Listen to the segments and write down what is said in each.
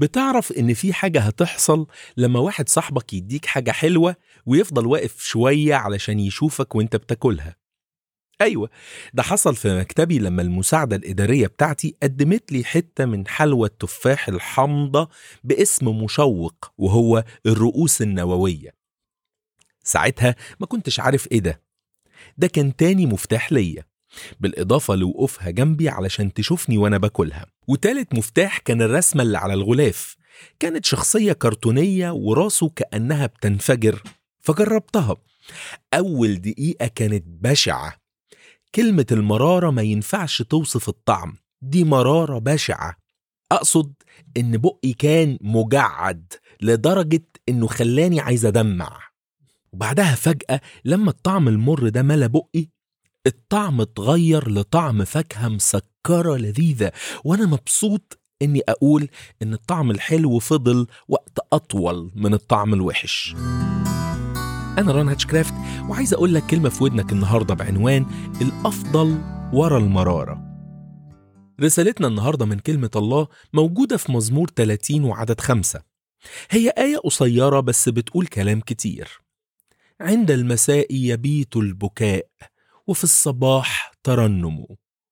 بتعرف إن في حاجة هتحصل لما واحد صاحبك يديك حاجة حلوة ويفضل واقف شوية علشان يشوفك وانت بتاكلها أيوة ده حصل في مكتبي لما المساعدة الإدارية بتاعتي قدمت لي حتة من حلوى التفاح الحامضة باسم مشوق وهو الرؤوس النووية ساعتها ما كنتش عارف إيه ده ده كان تاني مفتاح ليا بالإضافة لوقوفها جنبي علشان تشوفني وأنا باكلها وتالت مفتاح كان الرسمة اللي على الغلاف كانت شخصية كرتونية وراسه كأنها بتنفجر فجربتها أول دقيقة كانت بشعة كلمة المرارة ما ينفعش توصف الطعم دي مرارة بشعة أقصد إن بقي كان مجعد لدرجة إنه خلاني عايز أدمع وبعدها فجأة لما الطعم المر ده ملا بقي الطعم اتغير لطعم فاكهة مسكرة لذيذة وأنا مبسوط إني أقول إن الطعم الحلو فضل وقت أطول من الطعم الوحش أنا ران هاتشكرافت وعايز أقول لك كلمة في ودنك النهاردة بعنوان الأفضل ورا المرارة رسالتنا النهاردة من كلمة الله موجودة في مزمور 30 وعدد خمسة هي آية قصيرة بس بتقول كلام كتير عند المساء يبيت البكاء وفي الصباح ترنم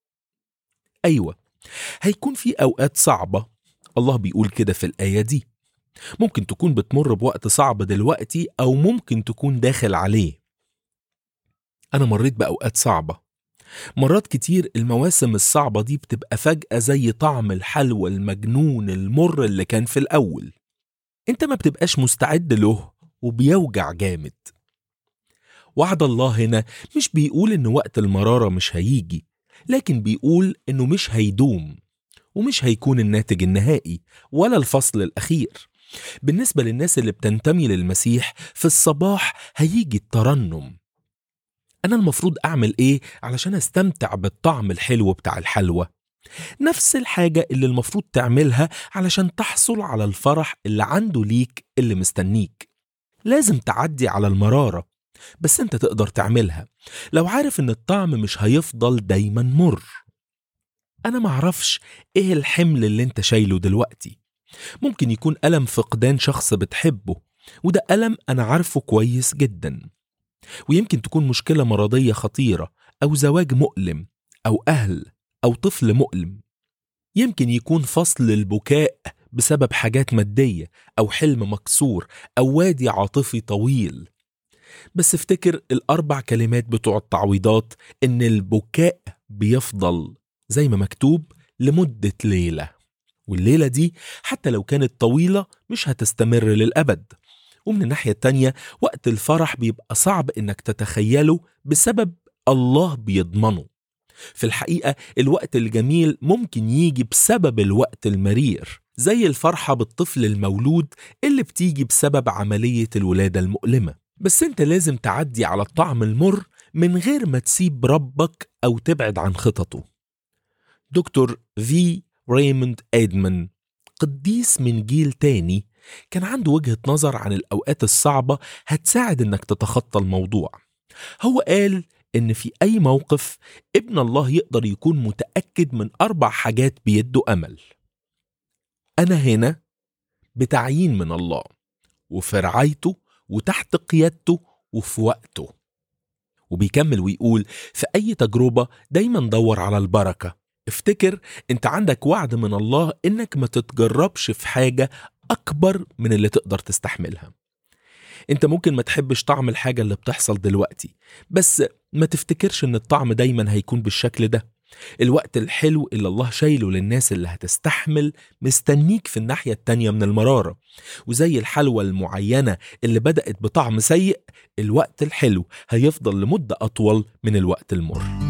أيوة هيكون في أوقات صعبة الله بيقول كده في الآية دي ممكن تكون بتمر بوقت صعب دلوقتي أو ممكن تكون داخل عليه أنا مريت بأوقات صعبة مرات كتير المواسم الصعبة دي بتبقى فجأة زي طعم الحلوى المجنون المر اللي كان في الأول انت ما بتبقاش مستعد له وبيوجع جامد وعد الله هنا مش بيقول ان وقت المرارة مش هيجي لكن بيقول انه مش هيدوم ومش هيكون الناتج النهائي ولا الفصل الأخير بالنسبة للناس اللي بتنتمي للمسيح في الصباح هيجي الترنم أنا المفروض أعمل إيه علشان أستمتع بالطعم الحلو بتاع الحلوى نفس الحاجة اللي المفروض تعملها علشان تحصل على الفرح اللي عنده ليك اللي مستنيك لازم تعدي على المرارة بس انت تقدر تعملها لو عارف ان الطعم مش هيفضل دايما مر انا معرفش ايه الحمل اللي انت شايله دلوقتي ممكن يكون ألم فقدان شخص بتحبه وده ألم أنا عارفه كويس جدا ويمكن تكون مشكلة مرضية خطيرة أو زواج مؤلم أو أهل أو طفل مؤلم يمكن يكون فصل البكاء بسبب حاجات مادية أو حلم مكسور أو وادي عاطفي طويل بس افتكر الأربع كلمات بتوع التعويضات إن البكاء بيفضل زي ما مكتوب لمدة ليلة والليلة دي حتى لو كانت طويلة مش هتستمر للأبد ومن الناحية التانية وقت الفرح بيبقى صعب إنك تتخيله بسبب الله بيضمنه في الحقيقة الوقت الجميل ممكن يجي بسبب الوقت المرير زي الفرحة بالطفل المولود اللي بتيجي بسبب عملية الولادة المؤلمة بس انت لازم تعدي على الطعم المر من غير ما تسيب ربك أو تبعد عن خططه دكتور في ريموند ايدمان قديس من جيل تاني كان عنده وجهة نظر عن الأوقات الصعبة هتساعد إنك تتخطى الموضوع هو قال إن في أي موقف ابن الله يقدر يكون متأكد من أربع حاجات بيده أمل أنا هنا بتعيين من الله وفي رعايته وتحت قيادته وفي وقته وبيكمل ويقول في أي تجربة دايما دور على البركة افتكر انت عندك وعد من الله انك ما تتجربش في حاجة اكبر من اللي تقدر تستحملها انت ممكن ما تحبش طعم الحاجة اللي بتحصل دلوقتي بس ما تفتكرش ان الطعم دايما هيكون بالشكل ده الوقت الحلو اللي الله شايله للناس اللي هتستحمل مستنيك في الناحية التانية من المرارة وزي الحلوى المعينة اللي بدأت بطعم سيء الوقت الحلو هيفضل لمدة أطول من الوقت المر